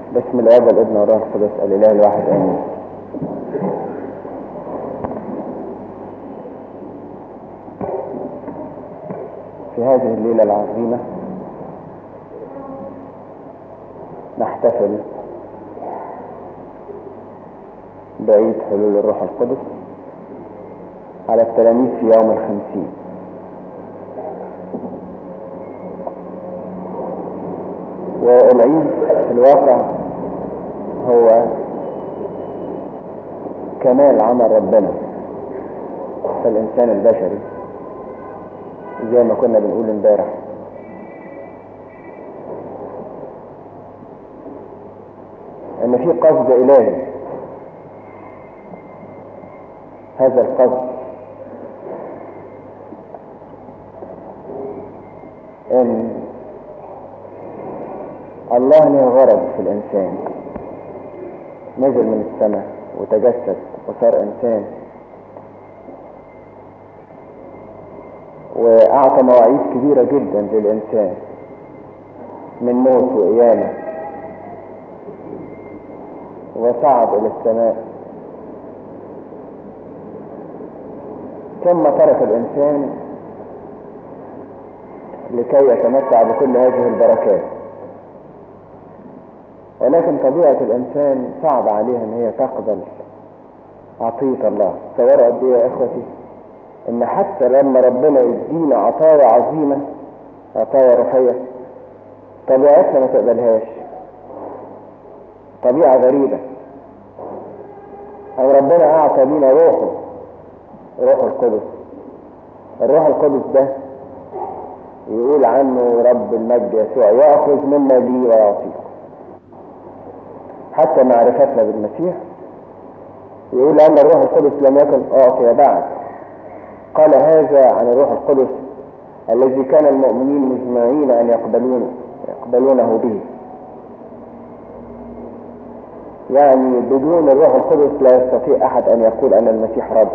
بسم الاب والابن والروح القدس الاله الواحد امين في هذه الليله العظيمه نحتفل بعيد حلول الروح القدس على التلاميذ في يوم الخمسين والعيد في الواقع هو كمال عمل ربنا في الإنسان البشري زي ما كنا بنقول امبارح ان في قصد الهي هذا القصد ان الله له غرض في الانسان نزل من السماء وتجسد وصار انسان واعطى مواعيد كبيرة جدا للانسان من موت وقيامة وصعد الى السماء ثم ترك الانسان لكي يتمتع بكل هذه البركات ولكن طبيعة الإنسان صعب عليها إن هي تقبل عطية الله تصوروا قد إيه يا إخوتي إن حتى لما ربنا يدينا عطايا عظيمة عطايا روحية طبيعتنا ما تقبلهاش طبيعة غريبة أو ربنا أعطى لنا روحه روح القدس الروح القدس ده يقول عنه رب المجد يسوع يأخذ مما لي ويعطيكم حتى معرفتنا بالمسيح يقول أن الروح القدس لم يكن أعطي بعد قال هذا عن الروح القدس الذي كان المؤمنين مجمعين أن يقبلون يقبلونه به يعني بدون الروح القدس لا يستطيع أحد أن يقول أن المسيح رب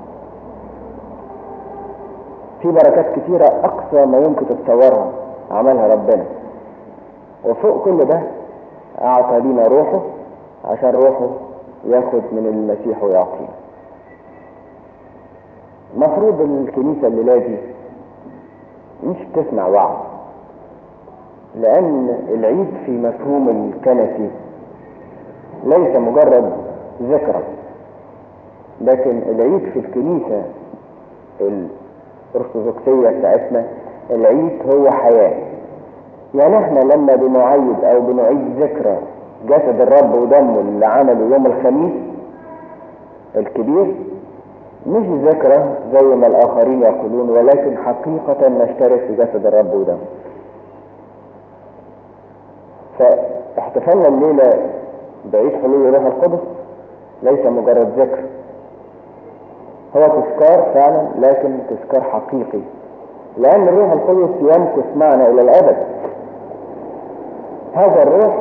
في بركات كتيرة أقصى ما يمكن تتصورها عملها ربنا وفوق كل ده أعطى لنا روحه عشان روحه ياخد من المسيح ويعطينا مفروض الكنيسة الليلة دي مش بتسمع وعظ لأن العيد في مفهوم الكنسي ليس مجرد ذكرى لكن العيد في الكنيسة الأرثوذكسية بتاعتنا العيد هو حياة يعني احنا لما بنعيد او بنعيد ذكرى جسد الرب ودمه اللي عمله يوم الخميس الكبير مش ذكرى زي ما الاخرين يقولون ولكن حقيقة نشترك في جسد الرب ودمه فاحتفالنا الليلة بعيد حلول الروح القدس ليس مجرد ذكر هو تذكار فعلا لكن تذكار حقيقي لأن الروح القدس يمكث معنا إلى الأبد هذا الروح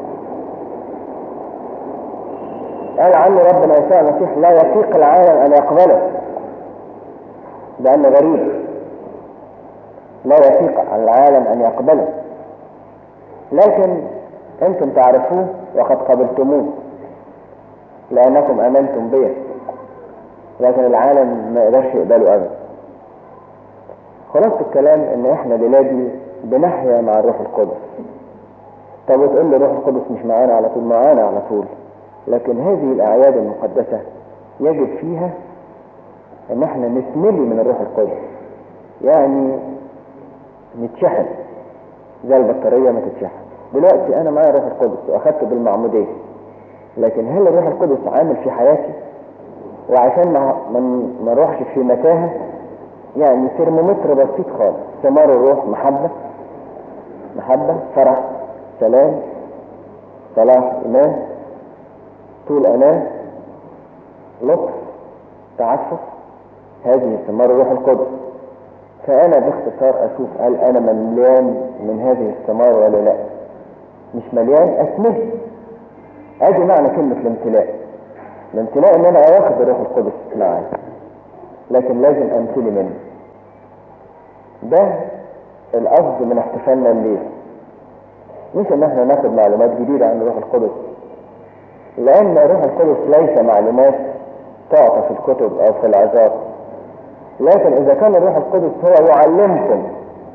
قال عنه ربنا يسوع المسيح لا يطيق العالم أن يقبله لأنه غريب لا يطيق العالم أن يقبله لكن أنتم تعرفوه وقد قبلتموه لأنكم أمنتم به لكن العالم ما يقدرش يقبله أبدا خلاصة الكلام ان احنا دلوقتي بنحيا مع الروح القدس طب وتقول لي الروح القدس مش معانا على طول معانا على طول لكن هذه الاعياد المقدسة يجب فيها ان احنا نسملي من الروح القدس يعني نتشحن زي البطارية ما تتشحن دلوقتي انا معايا الروح القدس واخدته بالمعمودية لكن هل الروح القدس عامل في حياتي وعشان ما ما نروحش في متاهه يعني ترمومتر بسيط خالص ثمار الروح محبة محبة فرح سلام صلاح إيمان طول أمان لطف تعفف هذه ثمار الروح القدس فأنا باختصار أشوف هل أنا مليان من هذه الثمار ولا لا مش مليان أتمه أدي معنى كلمة الامتلاء الامتلاء إن أنا أواخد الروح القدس معايا لكن لازم امتلي منه ده القصد من احتفالنا الليل مش ان احنا ناخد معلومات جديدة عن الروح القدس لان الروح القدس ليس معلومات تعطى في الكتب او في العظات لكن اذا كان الروح القدس هو يعلمكم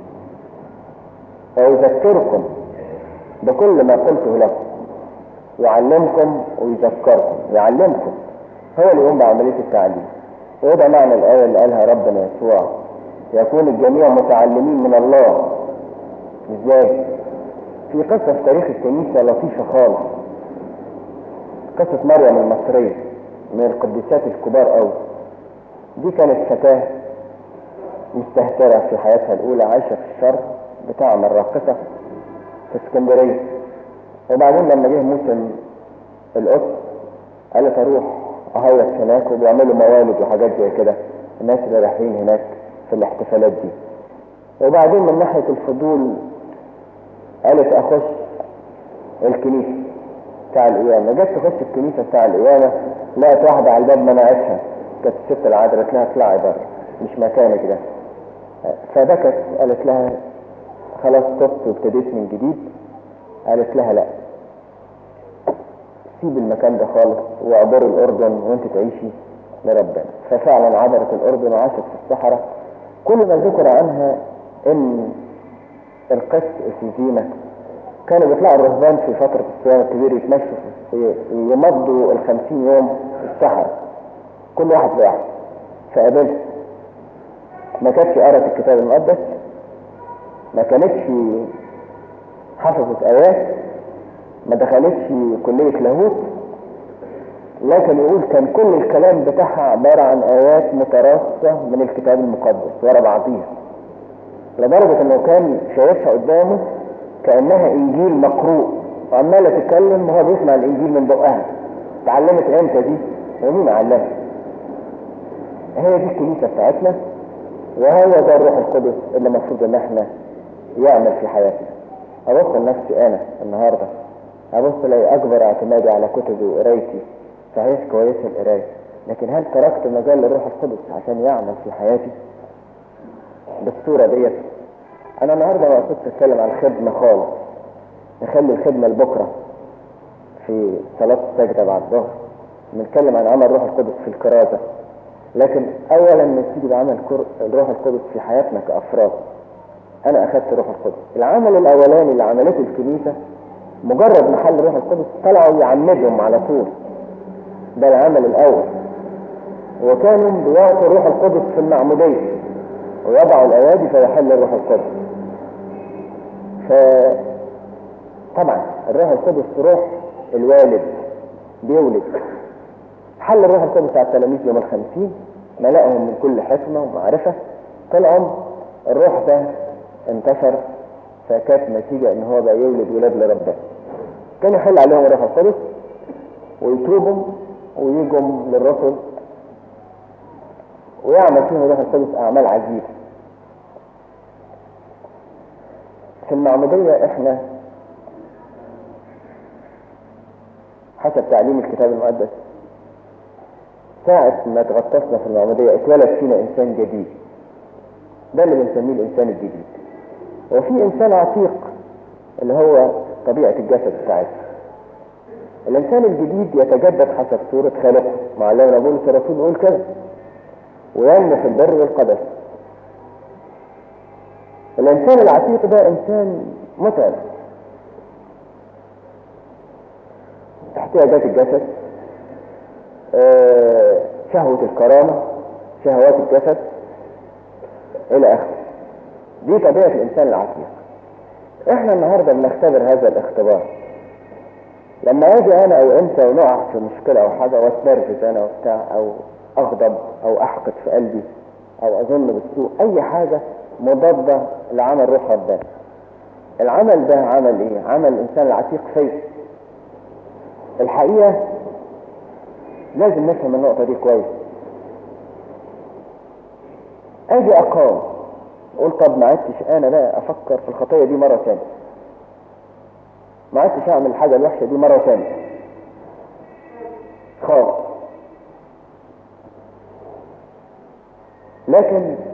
ويذكركم بكل ما قلته لكم يعلمكم ويذكركم يعلمكم هو اللي يقوم بعملية التعليم وده معنى الآية اللي قالها ربنا يسوع يكون الجميع متعلمين من الله ازاي في قصة في تاريخ الكنيسة لطيفة خالص قصة مريم المصرية من القديسات الكبار قوي دي كانت فتاة مستهترة في حياتها الأولى عايشة في الشرق بتعمل راقصة في اسكندرية وبعدين لما جه موسم القدس قالت اروح اهيص هناك وبيعملوا موالد وحاجات زي كده الناس اللي رايحين هناك في الاحتفالات دي وبعدين من ناحية الفضول قالت اخش الكنيسة بتاع القيامة جت تخش الكنيسة بتاع القيامة لقت واحدة على الباب منعتها كانت الست العذراء قالت لها اطلعي بره مش مكانك ده فبكت قالت لها خلاص تبت وابتديت من جديد قالت لها لا سيب المكان ده خالص وعبر الأردن وانت تعيشي لربنا ففعلا عبرت الأردن وعاشت في الصحراء كل ما ذكر عنها ان القس السيزينة كانوا بيطلعوا الرهبان في فترة الصيام الكبير يتمشوا يمضوا الخمسين يوم في الصحراء كل واحد لوحده فقابلت ما كانتش قرأت الكتاب المقدس ما كانتش حفظت آيات ما دخلتش كلية لاهوت لكن يقول كان كل الكلام بتاعها عبارة عن آيات متراصة من الكتاب المقدس ورا بعضيها لدرجة انه كان شايفها قدامه كأنها انجيل مقروء وعمالة تتكلم وهو بيسمع الانجيل من بقها اتعلمت امتى دي ومين علمها هي دي الكنيسة بتاعتنا وهو ده الروح القدس اللي المفروض ان احنا يعمل في حياتنا ابص لنفسي انا النهارده ابص الاقي اكبر اعتمادي على كتبي وقرايتي صحيح كويسه القرايه لكن هل تركت مجال للروح القدس عشان يعمل في حياتي بالصوره ديت انا النهارده ما قصدت اتكلم عن الخدمه خالص نخلي الخدمه لبكره في صلاه السجده بعد الظهر بنتكلم عن عمل الروح القدس في الكرازه لكن اولا نبتدي بعمل الروح القدس في حياتنا كافراد انا اخذت روح القدس العمل الاولاني اللي عملته الكنيسة مجرد محل روح القدس طلعوا يعمدهم على طول ده العمل الاول وكانوا بيعطوا روح القدس في المعمودية ويضعوا الايادي فيحل الروح القدس ف طبعا الروح القدس روح الوالد بيولد حل الروح القدس على التلاميذ يوم الخمسين ملأهم من كل حكمة ومعرفة طلعوا الروح ده انتشر فكانت نتيجة ان هو بقى يولد ولاد لربنا كان يحل عليهم الروح القدس ويتوبوا ويجوا للرسل ويعمل فيهم الروح القدس اعمال عجيبة في المعمودية احنا حسب تعليم الكتاب المقدس ساعة ما تغطسنا في المعمودية اتولد فينا انسان جديد ده اللي بنسميه الانسان الجديد وفي انسان عتيق اللي هو طبيعة الجسد بتاعتنا الانسان الجديد يتجدد حسب صورة خالقه مع لو بولس الرسول يقول كده وينمو في البر والقدس الانسان العتيق ده انسان متعب احتياجات الجسد اه شهوة الكرامة شهوات الجسد الى اخره دي طبيعة الانسان العتيق احنا النهاردة بنختبر هذا الاختبار لما اجي انا او انت ونقع في مشكلة او حاجة واتنرفز انا وبتاع او اغضب او احقد في قلبي او اظن بالسوء اي حاجة مضادة لعمل روح ربنا العمل ده عمل ايه عمل الانسان العتيق فيه الحقيقة لازم نفهم النقطة دي كويس اجي اقاوم اقول طب ما عدتش انا بقى افكر في الخطية دي مرة ثانية ما عدتش اعمل الحاجة الوحشة دي مرة ثانية خالص لكن